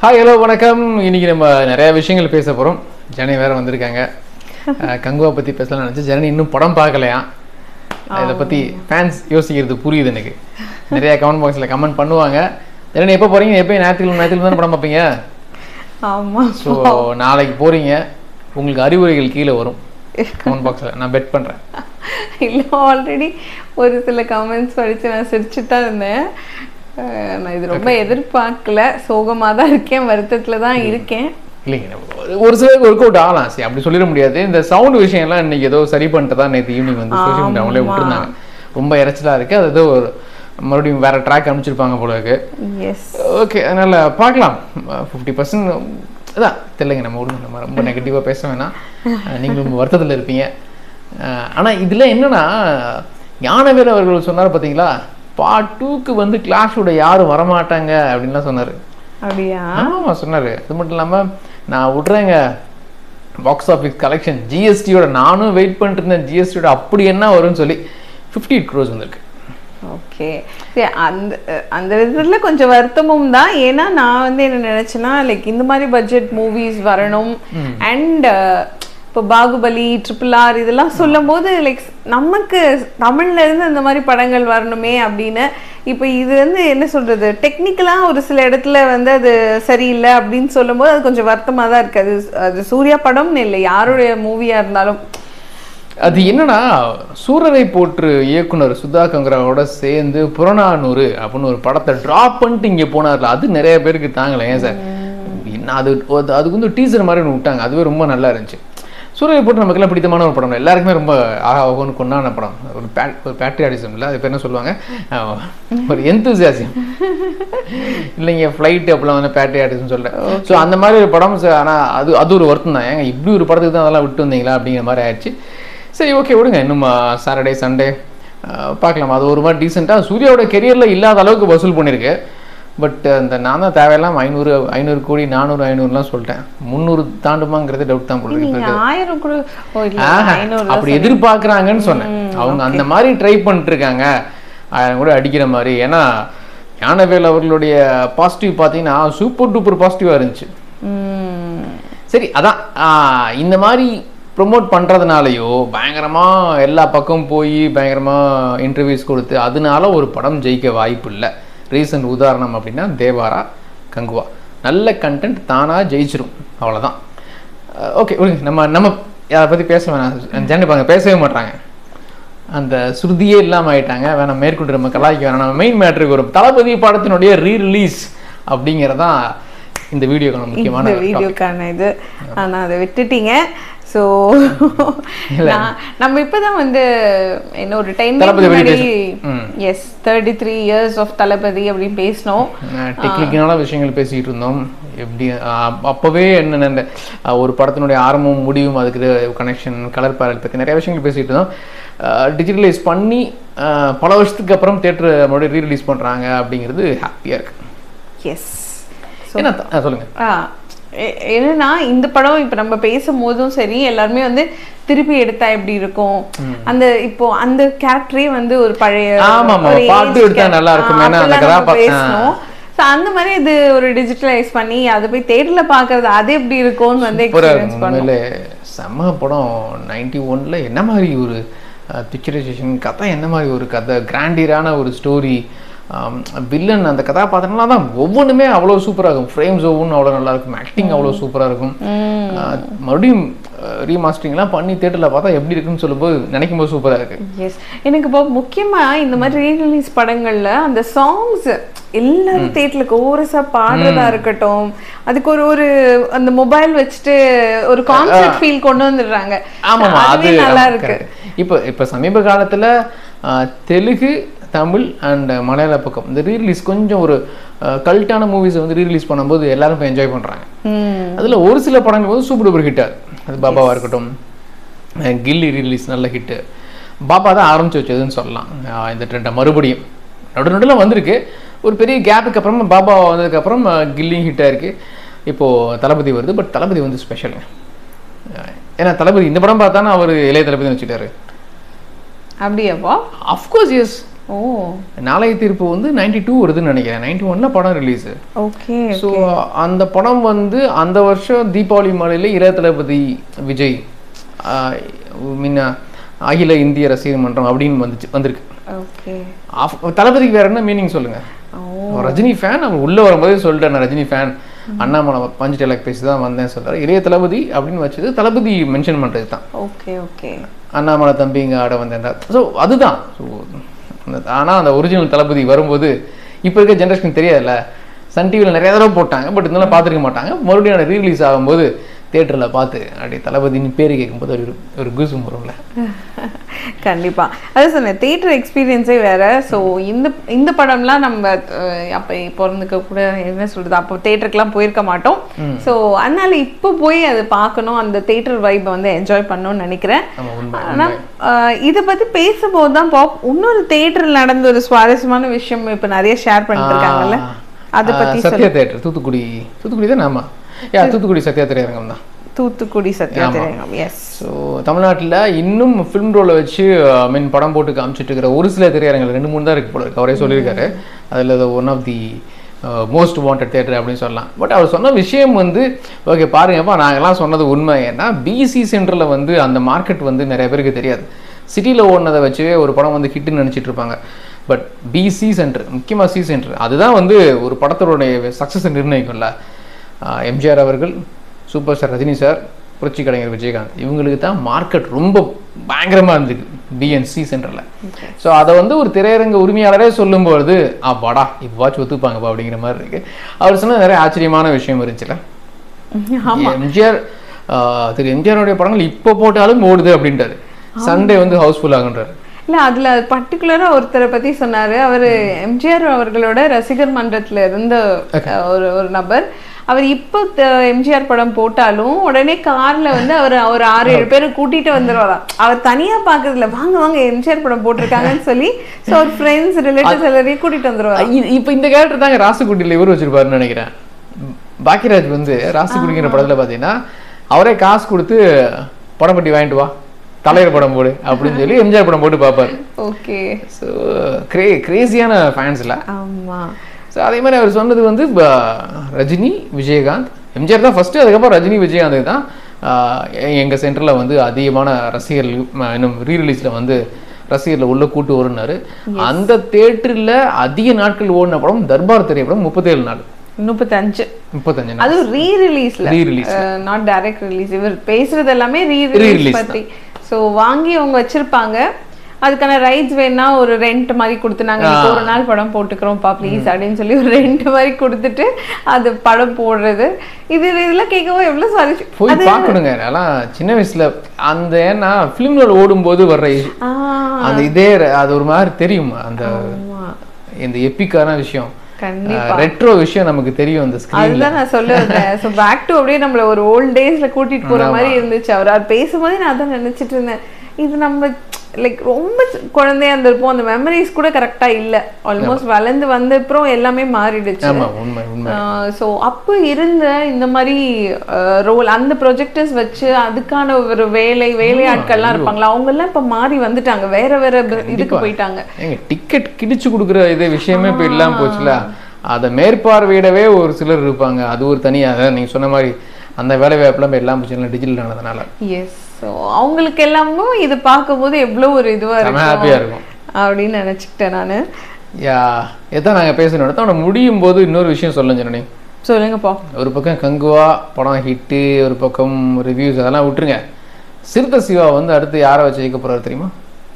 Hi hello வணக்கம் இன்னைக்கு நம்ம நிறைய விஷயங்கள் பேச போகிறோம் ஜனனி வேற வந்திருக்காங்க அஹ், கங்குவா பற்றி பேசலாம்னு நினச்சி ஜனனி இன்னும் படம் பார்க்கலையா இதை பற்றி ஃபேன்ஸ் யோசிக்கிறது புரியுது எனக்கு நிறைய கமெண்ட் பாக்ஸில் கமெண்ட் பண்ணுவாங்க ஜனனி எப்போ போகிறீங்க எப்போ ஞாயிற்றுக்கிழமை ஞாயிற்றுக்கிழமை தானே படம் பார்ப்பீங்க ஆமா ஸோ நாளைக்கு போகிறீங்க உங்களுக்கு அறிவுரைகள் கீழே வரும் கமெண்ட் பாக்ஸில் நான் பெட் பண்ணுறேன் இல்ல ஆல்ரெடி ஒரு சில கமெண்ட்ஸ் படிச்சு நான் சிரிச்சுட்டு தான் இருந்தேன் அஹ் நான் இது ரொம்ப எதிர்பார்க்கல சோகமா தான் இருக்கேன் வருத்தத்துல தான் இருக்கேன் இல்லைங்க நம்ம ஒரு சிலருக்கு ஒர்க் அவுட் ஆகலாம் சரி அப்படி சொல்லிட முடியாது இந்த சவுண்ட் விஷயம்லாம் இன்னைக்கு ஏதோ சரி பண்ணிட்டு தான் நேற்று ஈவினிங் வந்து சோஷியல் மீடியா அவங்களே விட்டுருந்தாங்க ரொம்ப இறைச்சலா இருக்கு அது ஏதோ ஒரு மறுபடியும் வேற ட்ராக் அனுப்பிச்சிருப்பாங்க போல இருக்கு எஸ் ஓகே அதனால பார்க்கலாம் ஃபிஃப்டி பர்சன்ட் அதான் தெரியலைங்க நம்ம விடுங்க நம்ம ரொம்ப நெகட்டிவாக பேச வேணாம் அஹ் நீங்களும் ரொம்ப வருத்தத்தில் இருப்பீங்க அஹ் ஆனா இதுல என்னன்னா ஞானவேல் அவர்கள் சொன்னார் பார்த்தீங்களா பார்ட் டூக்கு வந்து கிளாஷோட யாரும் வரமாட்டாங்க அப்படின்லாம் சொன்னாரு அப்படியா ஆமா சொன்னாரு அது மட்டும் இல்லாம நான் விட்றேங்க பாக்ஸ் ஆஃபீஸ் கலெக்ஷன் ஜிஎஸ்டியோட நானும் வெயிட் பண்ணிட்டு இருந்தேன் ஜிஎஸ்டியோட அப்படி என்ன வரும்னு சொல்லி ஃபிஃப்டி எயிட் க்ரோஸ் வந்திருக்கு ஓகே சரி அந்த அஹ் அந்த விதத்துல கொஞ்சம் வருத்தமும் தான் ஏன்னா நான் வந்து என்ன நினைச்சேன்னா லைக் இந்த மாதிரி பட்ஜெட் மூவிஸ் வரணும் அண்ட் இப்போ பாகுபலி ட்ரிபிள் ஆர் இதெல்லாம் சொல்லும்போது லைக் நமக்கு தமிழ்ல இருந்து அந்த மாதிரி படங்கள் வரணுமே அப்படின்னு இப்போ இது வந்து என்ன சொல்றது டெக்னிக்கலா ஒரு சில இடத்துல வந்து அது சரியில்லை அப்படின்னு சொல்லும்போது அது கொஞ்சம் வருத்தமா தான் இருக்கு அது அது சூர்யா படம்னு இல்லை யாருடைய மூவியா இருந்தாலும் அது என்னன்னா சூரரை போற்று இயக்குனர் சுதா கங்கராவோட சேர்ந்து புறநானூறு அப்படின்னு ஒரு படத்தை ட்ராப் பண்ணிட்டு இங்க போனார்ல அது நிறைய பேருக்கு தாங்கல ஏன் சார் என்ன அது அது- அதுக்கு வந்து டீசர் மாதிரி ஒன்று விட்டாங்க அதுவே ரொம்ப நல்லா இருந்துச்சு சூரரை போட்டு நமக்கெல்லாம் பிடித்தமான ஒரு படம் எல்லாருக்குமே ரொம்ப ஆஹா ஓகோன்னு கொண்டான படம் ஒரு பேட் ஒரு பேட்ரியாடிசம் இல்லை அது பேர் என்ன சொல்லுவாங்க ஆஹ், ஒரு எந்தூசியாசியம் இல்லைங்க ஃப்ளைட் அப்படிலாம் வந்து பேட்ரியாட்டிசம் சொல்கிறேன் ஸோ அந்த மாதிரி ஒரு படம் ச- ஆனா அது அது ஒரு வருத்தம் தான் ஏங்க இப்படி ஒரு படத்துக்கு தான் அதெல்லாம் விட்டு வந்தீங்களா அப்படிங்கிற மாதிரி ஆயிடுச்சு சரி ஓகே விடுங்க இன்னும் சாட்டர்டே சண்டே பார்க்கலாம் அது ஒரு மாதிரி டீசெண்டாக சூர்யாவோட கெரியரில் இல்லாத அளவுக்கு வசூல் பண்ணியிருக்கு பட் அந்த நான் தான் தேவையில்லாம ஐநூறு ஐநூறு கோடி நானூறு ஐநூறுலாம் சொல்லிட்டேன் முந்நூறு தாண்டுமாங்கிறது டவுட் தான் போல நீங்க இருக்கு ஆயிரம் கூட ஓ இல்ல ஆஹா, ஐநூறு அப்படி எதிர்பார்க்கறாங்கன்னு சொன்னேன் அவங்க அந்த மாதிரி ட்ரை பண்ணிட்டு இருக்காங்க ஆயிரம் கூட அடிக்கிற மாதிரி ஏன்னா ஞானவேல் அவர்களுடைய பாசிட்டிவ் பார்த்தீங்கன்னா சூப்பர் டூப்பர் பாசிட்டிவாக இருந்துச்சு ம் சரி அதான் ஆஹ், இந்த மாதிரி ப்ரொமோட் பண்ணுறதுனாலையோ பயங்கரமாக எல்லா பக்கம் போய் பயங்கரமாக இன்டர்வியூஸ் கொடுத்து அதனால ஒரு படம் ஜெயிக்க வாய்ப்பு இல்லை ரீசன்ட் உதாரணம் அப்படின்னா தேவாரா கங்குவா நல்ல கண்டென்ட் தானாக ஜெயிச்சிரும் அவ்வளோதான் ஓகே விடுங்க நம்ம நம்ம அதை பற்றி பேச வேணாம் ஜெனி பாருங்க பேசவே மாட்டாங்க அந்த சுருதியே இல்லாமல் ஆயிட்டாங்க வேணாம் மேற்கொண்டு நம்ம கலாய்க்க வேணாம் நம்ம மெயின் மேட்ருக்கு ஒரு தளபதி படத்தினுடைய ரீ ரிலீஸ் அப்படிங்கிறதான் இந்த வீடியோக்கான முக்கியமான இந்த வீடியோக்கான இது ஆனா அதை விட்டுட்டீங்க ஸோ நம்ம இப்பதான் வந்து என்ன ஒரு டென் தளபதி பத்தி முன்னாடி ம். Yes thirty three years of Thalapathy அப்படின்னு பேசினோம் டெக்னிக்கலான விஷயங்கள் பேசிக்கிட்டு இருந்தோம் எப்படி ஆஹ் அப்பவே என்னென்ன இந்த, ஆஹ் ஒரு படத்தினுடைய ஆரம்பம் முடிவும் அதுக்கு கனெக்ஷன் கலர் பேரல் பற்றி நிறைய விஷயங்கள் பேசிக்கிட்டு இருந்தோம் டிஜிட்டலைஸ் பண்ணி ஆஹ் பல வருஷத்துக்கு அப்புறம் தேட்டர் மறுபடியும் ரீ ரிலீஸ் பண்ணுறாங்க அப்படிங்கிறது ஹாப்பியாக இருக்கு எஸ் ஏன்னா த- ஆ, சொல்லுங்க ஆ எ- என்னன்னா இந்த படம் இப்ப நம்ம பேசும்போதும் சரி எல்லாருமே வந்து திருப்பி எடுத்தா எப்படி இருக்கும் அந்த இப்போ அந்த கேரக்டரே வந்து ஒரு பழைய ஆமா, ஆமா. ஒரு பார்த்து age எடுத்தா character. நல்லா இருக்கும். ஆ, ஏன்னா அந்த அப்படிலாம் நம்ம கதாபா- பேசணும் So, அந்த மாதிரி இது ஒரு டிஜிட்டலைஸ் பண்ணி அதை போய் தேட்டர்ல பாக்குறது அது எப்படி இருக்கும்னு வந்து சூப்பரா எக்ஸ்பீரியன்ஸ் இருக்கும். பண்ணும் உண்மையிலே செம்ம படம் நைன்டி ஒன்ல என்ன மாதிரி ஒரு பிக்சரைசேஷன் கதை என்ன மாதிரி ஒரு கதை கிராண்டியரான ஒரு ஸ்டோரி வில்லன் அந்த கதாபாத்திரம்லாம் தான் ஒவ்வொன்றுமே அவ்வளோ சூப்பராக இருக்கும் ஃப்ரேம்ஸ் ஒவ்வொன்றும் அவ்வளோ நல்லா இருக்கும் ஆக்டிங் அவ்வளோ சூப்பராக இருக்கும் அஹ், மறுபடியும் ரீமாஸ்டரிங்லாம் பண்ணி தேட்டரில் பார்த்தா எப்படி இருக்குன்னு சொல்லும்போது நினைக்கும் போது சூப்பராக இருக்கு எஸ் எனக்கு இப்போ முக்கியமா இந்த மாதிரி ரீ ரிலீஸ் படங்கள்ல அந்த சாங்ஸ் எல்லாரும் தேட்டர்ல கோரஸா பாடுறதா இருக்கட்டும் அதுக்கு ஒரு ஒரு அந்த மொபைல் வச்சுட்டு ஒரு கான்செப்ட் ஃபீல் கொண்டு வந்துடுறாங்க ஆமாம் அது அதுவே நல்லா ஆமா, இருக்கு correct. இப்போ இப்போ சமீப காலத்துல அஹ், தெலுங்கு தமிழ் அண்ட் மலையாள பக்கம் இந்த ரீரிலீஸ் கொஞ்சம் ஒரு கல்ட்டான மூவிஸ் வந்து ரீரிலீஸ் பண்ணும்போது எல்லாரும் இப்போ என்ஜாய் பண்றாங்க ம் அதுல ஒரு சில படங்கள் வந்து சூப்பர் டூப்பர் ஹிட் அது பாபாவா இருக்கட்டும் அஹ், கில்லி ரீரிலீஸ் நல்ல ஹிட்டு பாபா தான் ஆரம்பிச்சு வச்சதுன்னு சொல்லலாம் அஹ், இந்த ட்ரெண்டை மறுபடியும் நடு நடுவில் வந்திருக்கு ஒரு பெரிய கேப்புக்கு அப்புறம் பாபா வந்ததுக்கப்புறம் கில்லியும் ஹிட்டாக இருக்கு இப்போ தளபதி வருது பட் தளபதி வந்து ஸ்பெஷலுங்க ஏன்னா தளபதி இந்த படம் பார்த்தானா அவர் இளைய தளபதி வச்சுட்டாரு அப்படியாப்பா அஃப்கோர்ஸ் எஸ் ஓ நாளைய தீர்ப்பு வந்து நைன்டி டூ வருதுன்னு நினைக்கிறேன் நைன்டி ஒன்ல படம் ரிலீஸ் ஓகே ஸோ அந்த படம் வந்து அந்த வருஷம் தீபாவளி மாலையில இளைய தளபதி விஜய் ஆஹ், முன்ன அகில இந்திய ரசிகர் மன்றம் அப்படின்னு வந்துச்சு வந்திருக்கு ஓகே ஆஃப்- தளபதிக்கு வேற என்ன மீனிங் சொல்லுங்க ஓ அவர் ரஜினி ஃபேன் அவர் உள்ள வரும்போதே சொல்லிட்டேன் நான் ரஜினி ஃபேன் அண்ணாமலை பஞ்சு டெலாக் பேசி தான் வந்தேன் சொல்றாரு இளைய தளபதி அப்படின்னு வச்சது தளபதி மென்ஷன் பண்றது தான் ஓகே ஓகே அண்ணாமலை தம்பி இங்கே ஆட வந்தேன் ஸோ அதுதான் ஸோ ஆனால் அந்த ஒரிஜினல் தளபதி வரும்போது இப்போ இருக்க ஜென்ரேஷன் தெரியாதுல்ல சன் டிவியில் நிறைய தடவை போட்டாங்க பட் இருந்தாலும் பார்த்துருக்க மாட்டாங்க மறுபடியும் ரீரிலீஸ் ஆகும்போது தேட்டரில் பார்த்து அப்படியே தளபதின்னு பேர் கேட்கும்போது ஒரு ஒரு குசம் வரும்ல கண்டிப்பா அது சொன்னேன் தியேட்டர் எக்ஸ்பீரியன்ஸே வேற ஸோ இந்த இந்த படம்லாம் நம்ம அஹ், அப்ப பிறந்துக்க கூட என்ன சொல்றது அப்போ தேட்டருக்குலாம் போயிருக்க மாட்டோம் ஸோ அதனால இப்போ போய் அதை பார்க்கணும் அந்த தியேட்டர் வைப்பை வந்து என்ஜாய் பண்ணணும்னு நினைக்கிறேன் நம்ம உண்மை ஆனா அஹ், இத பத்தி பேசும்போது தான் பாப் இன்னொரு தியேட்டர்ல நடந்த ஒரு சுவாரஸ்யமான விஷயம் இப்ப நிறைய ஷேர் பண்ணிட்டு இருக்காங்கல்ல அதை ஆ, பத்தி சத்யா தேட்டர் தூத்துக்குடி தூத்துக்குடி தான் ஆமா யா தூத்துக்குடி சத்யா திரையரங்கம் தான் தூத்துக்குடி சத்யா திரையரங்கம் எஸ் ஸோ தமிழ்நாட்டில் இன்னும் ஃபிலிம் ரோலை வச்சு ஐ மீன் படம் போட்டு காமிச்சிட்டு இருக்கிற ஒரு சில திரையரங்கள் ரெண்டு மூணு தான் இருக்கு போல இருக்கு அவரே சொல்லியிருக்காரு அதில் one of the most wanted theatre அப்படின்னு சொல்லலாம் பட் அவர் சொன்ன விஷயம் வந்து ஓகே பாருங்கப்பா நாங்கெல்லாம் சொன்னது உண்மை ஏன்னா பிசி சென்டரில் வந்து அந்த மார்க்கெட் வந்து நிறைய பேருக்கு தெரியாது சிட்டியில் ஓடினதை வச்சு ஒரு படம் வந்து ஹிட்னு நினச்சிட்டு இருப்பாங்க பட் பிசி சென்டர் முக்கியமாக சி சென்டர் அதுதான் வந்து ஒரு படத்தோடைய சக்ஸஸை நிர்ணயிக்கும்ல ஆஹ் எம்ஜிஆர் அவர்கள் சூப்பர் ஸ்டார் ரஜினி சார் புரட்சி கலைஞர் விஜயகாந்த் இவங்களுக்கு தான் மார்க்கெட் ரொம்ப பயங்கரமாக இருந்துக்கு பிஎன்சி சென்டரில் ஸோ அதை வந்து ஒரு திரையரங்க உரிமையாளரே சொல்லும்பொழுது அப்பாடா இப்போவாச்சும் ஒத்துப்பாங்கப்பா அப்படிங்கிற மாதிரி இருக்கு அவர் சொன்ன நிறைய ஆச்சரியமான விஷயம் இருந்துச்சுல எம்ஜிஆர் ஆஹ் திரு எம்ஜிஆருடைய படங்கள் இப்போ போட்டாலும் ஓடுது அப்படின்றாரு சண்டே வந்து ஹவுஸ்ஃபுல் ஆகுன்றாரு இல்ல அதுல பர்டிகுலரா ஒருத்தரை பத்தி சொன்னாரு அவரு எம்ஜிஆர் அவர்களோட ரசிகர் மன்றத்துல இருந்த அஹ், ஒரு ஒரு நபர் அவர் இப்போ எம்ஜிஆர் படம் போட்டாலும் உடனே கார்ல வந்து அவர் ஒரு ஆறு ஏழு பேரை கூட்டிட்டு வந்துருவாராம் அவர் தனியா பாக்குறதுல வாங்க வாங்க எம்ஜிஆர் படம் போட்டிருக்காங்கன்னு சொல்லி ஸோ அவர் ஃப்ரெண்ட்ஸ் ரிலேட்டிவ்ஸ் எல்லாரையும் கூட்டிட்டு வந்துருவாரு இ- இப்ப இந்த கேரக்டர் தாங்க ராசுகுட்டியில் இவர் வச்சிருப்பாருன்னு நினைக்கிறேன் பாக்கியராஜ் வந்து ராசுகுட்டிங்கிற படத்துல பாத்தீங்கன்னா அவரே காசு கொடுத்து படப்பட்டி வாங்கிட்டு வா தலைவர் படம் போடு அப்படின்னு சொல்லி எம்ஜிஆர் படம் போட்டு பார்ப்பாரு ஓகே ஸோ கிரே கிரேசியான ஃபேன்ஸ்ல ஆமா ஸோ அதே மாதிரி அவர் சொன்னது வந்து ப- ரஜினி விஜயகாந்த் எம்ஜிஆர் தான் ஃபர்ஸ்ட் அதுக்கப்புறம் ரஜினி விஜயகாந்த் தான் ஆஹ், எ- எங்க சென்டர்ல வந்து அதிகமான ரசிகர்கள் ம, இன்னும் ரீ ரிலீஸ்ல வந்து ரசிகர்ல உள்ள கூட்டு வரும்னாரு அந்த தேட்டரில் அதிக நாட்கள் ஓடின படம் தர்பார் திரைப்படம் முப்பத்தேழு நாள் முப்பத்தஞ்சு முப்பத்தஞ்சு நாள் அதுவும் ரீ ரிலீஸ்ல rerelease not direct release இவர் பேசுறது எல்லாமே ரீ Re-release ரிலீஸ் பத்தி ஸோ வாங்கி அவங்க வச்சிருப்பாங்க அதுக்கான ரைட்ஸ் வேணா ஒரு ரெண்ட் மாதிரி கொடுத்து நாங்க இன்னைக்கு ஒரு நாள் படம் போட்டுக்கிறோம்ப்பா ப்ளீஸ் அப்படின்னு சொல்லி ஒரு ரெண்ட் மாதிரி கொடுத்துட்டு அது படம் போடுறது இது இதெல்லாம் கேட்கவும் எவ்வளவு சாரி போய் பார்க்கணுங்க அதெல்லாம் சின்ன வயசுல அந்த ஏன்னா ஃபிலிம்ல ஓடும்போது வர்ற இ- ஆ அந்த இதே ர- அது ஒரு மாதிரி தெரியும் அந்த ஆமா இந்த எப்பிக்கான விஷயம் கண்டிப்பா ரெட்ரோ விஷயம் நமக்கு தெரியும் அந்த ஸ்கிரீன் அதுதான் நான் சொல்ல வந்தேன் ஸோ பேக் டு அப்படியே நம்மள ஒரு ஓல்ட் டேஸ்ல கூட்டிட்டு போற மாதிரி இருந்துச்சு அவர் அவர் பேசும்போதே நான் அதான் நினைச்சிட்டு இருந்தேன் இது நம்ம லைக் ரொம்ப சி- குழந்தையா இருந்திருப்போம் அந்த மெமரிஸ் கூட கரெக்டா இல்ல ஆல்மோஸ்ட் வளர்ந்து வந்த அப்புறம் எல்லாமே மாறிடுச்சு ஆமா உண்மை உண்மை ஸோ அப்போ இருந்த இந்த மாதிரி ரோல் அந்த ப்ரொஜெக்டர்ஸ் வச்சு அதுக்கான ஒரு வேலை வேலையாட்கள்லாம் இருப்பாங்களா அவங்க எல்லாம் இப்ப மாறி வந்துட்டாங்க வேற வேற ப- இதுக்கு போயிட்டாங்க ஏங்க டிக்கெட் கிடிச்சு கொடுக்குற இது விஷயமே இப்போ இல்லாம போச்சுல அதை மேற்பார்வையிடவே ஒரு சிலர் இருப்பாங்க அது ஒரு தனியா அதான் நீங்க சொன்ன மாதிரி அந்த வேலை வாய்ப்புலாம் இப்போ எல்லாம் போச்சு டிஜிட்டல் ஆனதுனால எஸ் ஸோ அவங்களுக்கு எல்லாமும் இது பார்க்கும்போது எவ்வளோ ஒரு இதுவா செம இருக்கும் ஹாப்பியா இருக்கும் அப்படின்னு நினைச்சுக்கிட்டேன் நானு யா எதான் நாங்க பேசணும் எடுத்தோம் முடியும் போது இன்னொரு விஷயம் சொல்ல சொன்னே சொல்லுங்கப்பா ஒரு பக்கம் கங்குவா படம் ஹிட்டு ஒரு பக்கம் ரிவ்யூஸ் அதெல்லாம் விட்டுருங்க சிறுத்தை சிவா வந்து அடுத்து யாரை வச்சு ஜெயிக்க போறாரு தெரியுமா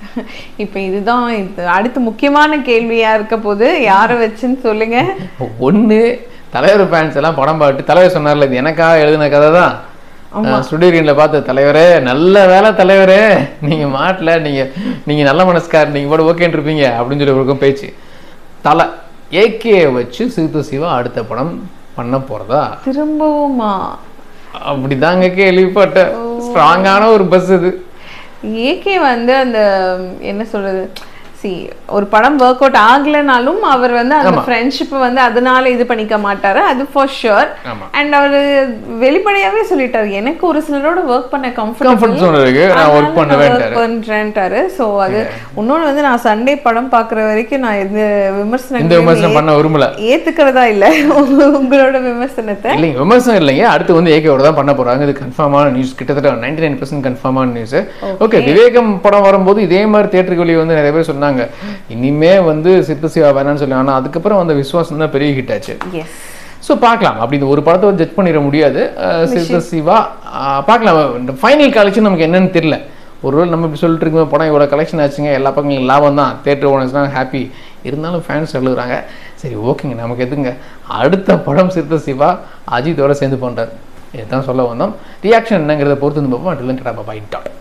இப்போ இதுதான் இது அடுத்து முக்கியமான கேள்வியா இருக்க போது யாரை வச்சுன்னு சொல்லுங்க ஒண்ணு தலைவர் ஃபேன்ஸ் எல்லாம் படம் பாட்டு தலைவர் சொன்னார்ல இது எனக்காக எழுதின கதை தான் ஸ்டுடியோல பார்த்த தலைவரே நல்ல வேலை தலைவரே நீங்க மாட்டல நீங்க நீங்க நல்ல மனசுக்கார் நீங்க கூட ஓகேன்னு இருப்பீங்க அப்படின்னு சொல்லி இருக்கும் பேச்சு தலை ஏகே வச்சு சிறுத்தை சிவா அடுத்த படம் பண்ண போறதா திரும்பவுமா அப்படிதாங்க கேள்விப்பட்டேன் ஸ்ட்ராங்கான ஒரு பஸ் இது ஏகே வந்து அந்த என்ன சொல்றது சி ஒரு படம் ஒர்க் அவுட் ஆகலைனாலும் அவர் வந்து அந்த ஃப்ரெண்ட்ஷிப் வந்து அதனால இது பண்ணிக்க மாட்டாரு அது ஃபார் ஷுர் ஆமா. அண்ட் அவர் வெளிப்படையாவே சொல்லிட்டாரு எனக்கு ஒரு சிலரோட ஒர்க் பண்ண கம்ஃபர்ட் கம்ஃபர்டபுள் ஜோன் இருக்கு நான் ஒர்க் பண்ணுவேன்ட்டாரு பண்றேன்ட்டாரு சோ அது இன்னொன்னு வந்து நான் சண்டே படம் பாக்குற வரைக்கும் நான் எந்த இந்த விமர்சனம் விமர்சனம் பண்ண விரும்பல ஏத்துக்கிறதா இல்ல உங்களோட விமர்சனத்தை இல்லைங்க விமர்சனம் இல்லைங்க அடுத்து வந்து ஏகேவோட தான் பண்ண போறாங்க இது கன்ஃபார்மான நியூஸ் கிட்டத்தட்ட நைன்டி நைன் பர்சன்ட் கன்ஃபார்மான நியூஸ் ஓகே விவேகம் படம் வரும்போது இதே மாதிரி தேட்டருக்கு வெளியே வந்து நிறைய பேர் சொன்னாங்க இனிமே வந்து சித்து சிவா வேணாம்னு சொல்லி ஆனா அதுக்கப்புறம் அந்த விசுவாசம் தான் பெரிய ஹிட் ஆச்சு எஸ் ஸோ பார்க்கலாம் அப்படி இந்த ஒரு படத்தை ஜட்ஜ் பண்ணிட முடியாது அஹ் சித்த சிவா அஹ் பார்க்கலாம் இந்த ஃபைனல் கலெக்ஷன் நமக்கு என்னன்னு தெரியல ஒருவேளை நம்ம இப்படி சொல்லிட்டு இருக்கோம் படம் இவ்வளோ கலெக்ஷன் ஆச்சுங்க எல்லா பக்கங்களும் லாபம் தான் தேட்டர் ஓனர்ஸ்லாம் ஹாப்பி இருந்தாலும் ஃபேன்ஸ் எழுதுறாங்க சரி ஓகேங்க நமக்கு எதுங்க அடுத்த படம் சித்த சிவா அஜித்தோட சேர்ந்து பண்ணுறாரு இதுதான் சொல்ல வந்தோம் ரியாக்ஷன் என்னங்கிறத பொறுத்து வந்து பார்ப்போம் அட்டில் பாய் டாட்